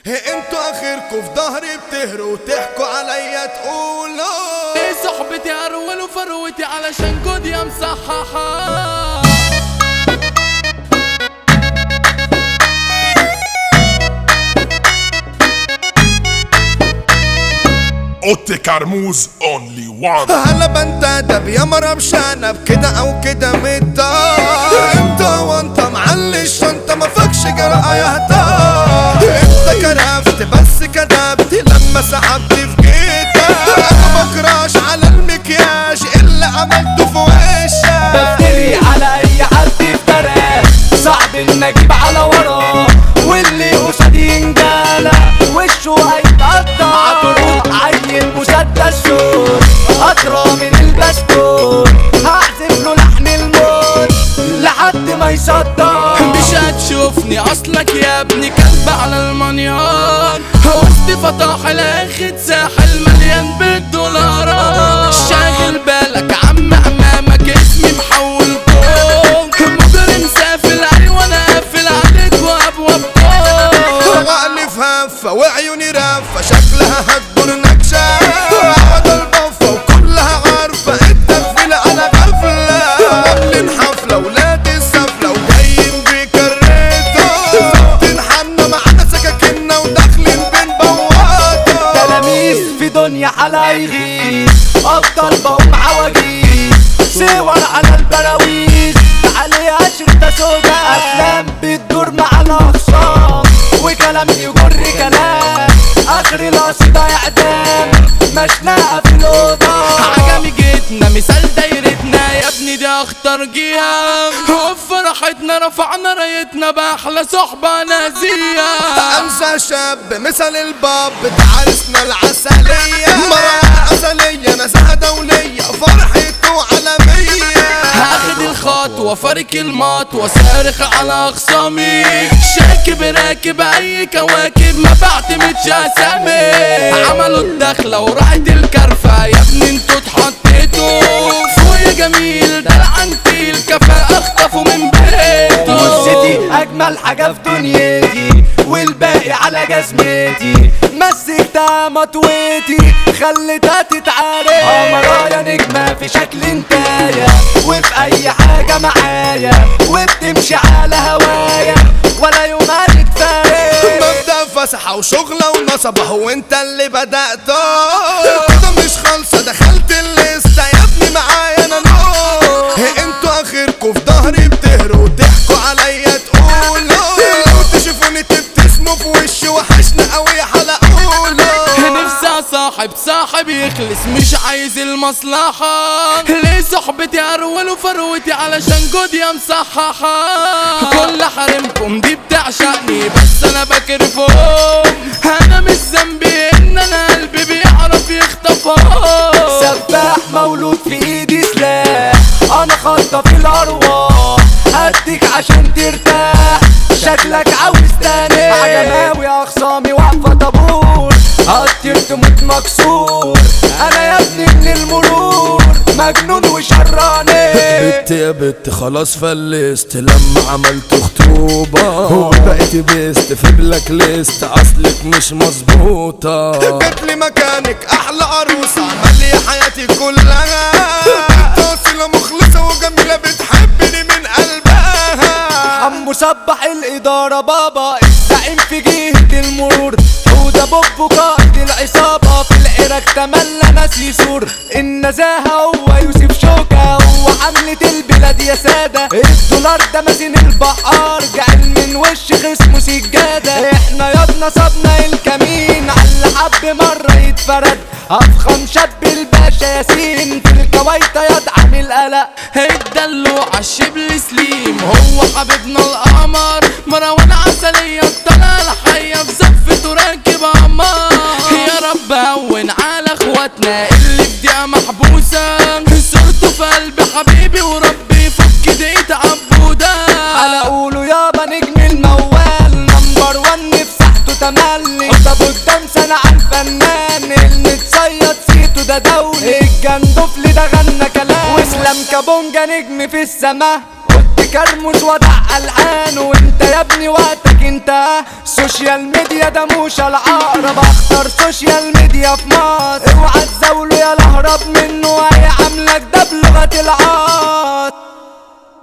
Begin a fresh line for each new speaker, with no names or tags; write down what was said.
انتوا اخركوا في ظهري بتهروا وتحكوا عليا تقولوا
ايه صحبتي ارول وفروتي علشان جود يا مصححة
اوتي كرموز اونلي وان
هلا بنتدب يا مرة بشنب كده او كده متدار انت وانت معلي الشنطة ما فكش جرأة يا هتار انت كرفت بس كدبت لما سحبت في جيتك انا بكراش على المكياج اللي عملته في وشك
بفتري على اي حد افترى صعب ان اجيب على وراه واللي قصادي ينجلى وشه هيتقطع عطروق عين مسدس سود اطرى من البستون هعزف له لحن الموت لحد ما يصدق
مش هتشوفني اصلك يا ابني كلب على المنيان وسط فطاحل اخد ساحل مليان بالدولارات شاغل بالك عم امامك اسمي محول كون مجرم سافل ايوه انا قافل عليك وابواب
عقلي في هفة وعيوني رفة شكلها هتدور نكشة عقد البفة وكلها عارفة التغفيل على غفلة عاملين حفلة ولاد السفلة وجايين بكريتو ظابطين حنا معانا سكاكينا وداخلين بين بواطة
تلاميذ في دنيا حلايغي افضل بقوم عواجيز صور على البراويز عليها شرطة سودا افلام بتدور مع الاخصام وكلام يجر كلام اخر القصيدة اعدام مشنقة في الاوضة
عجمي جيتنا مثال دايرتنا يا ابني دي اخطر جهة وفرحتنا رفعنا رايتنا باحلى صحبة نازية
أنسى شاب مثل الباب تعرسنا العسلية مروان عسلية نزهة دولية فرحته عالمية
هاخد الخطوة فارق المطوة صارخ على اخصامي شاكب راكب اي كواكب ما بعتمدش اسامي عملوا الدخلة وراحت الكرفة يا ابني انتوا اتحطيتوا فوق يا جميل ده العنتيل كفى اخطفوا من بيته
جثتي اجمل حاجة في دنيتي والباقي على جزمتي مسكتها مطويتي خليتها تتعارك قمرايا نجمة في شكل انتايا وفي اي حاجة معايا وبتمشي على هوايا ولا يوم هتتفارق
مبدأ فسحة وشغلة ونصبة هو انت اللي بدأته كده مش خالصة دخلت الليستة يا ابني معايا انا نو انتوا اخركوا في ظهري بتهروا وتحكوا عليا تقولوا لو تشوفوني تبتسموا في وشي وحشنا قوي حلقولوا
نفسي اصاحب صاحب يخلص مش عايز المصلحة ليه صحبتي ارول وفروتي علشان جود يا مصححة كل حريمكم دي بتعشقني بس انا بكرفهم انا مش ذنبي ان انا قلبي بيعرف يخطفهم
سفاح مولود في ايدي سلاح انا خطة في الارواح هديك عشان ترتاح شكلك عاوز تاني عجماوي اخصامي واقفة طابور هطير تموت مكسور انا يا ابني من المرور مجنون وشراني
بت يا بت خلاص فلست لما عملت خطوبة وبقيت بيست في بلاك ليست اصلك مش مظبوطة
جات لي مكانك احلى عروسة عملي حياتي كلها توصيلة مخلصة وجميلة بتحبني من قلبها
عم صبح الإدارة بابا الزعيم في جهة المرور حودة بوب قائد العصابة في العراق تملى ناس يسور النزاهة هو يوسف شوكة هو حملة البلاد يا سادة الدولار ده مازن البحار جعل من وش خصمه سجادة احنا ياض نصبنا الكمين على حب مرة يتفرد أفخم شاب الباشا ياسين في الكويت ياض عامل قلق
الدلوع عالشبل سليم هو حبيبنا القمر مروان عسلية طلع الحية في زفته راكب عمار يا رب هون على اخواتنا اللي في دقيقة محبوسة صورته في قلبي حبيبي وربي يفك دقيقة عبودة
على قوله يابا نجم الموال نمبر ون في ساحته تملي طب قدام سنة على الفنان المتصيد سيته ده دولي الجندفلي ده غنى كلام واسلام كابونجا نجم في السما قلت كرموز ودع العان وانت يا ابني وقتك انت سوشيال ميديا ده مش العقرب اختار سوشيال ميديا في مصر اوعى تزاوله يا اهرب منه هيعاملك ده بلغة العار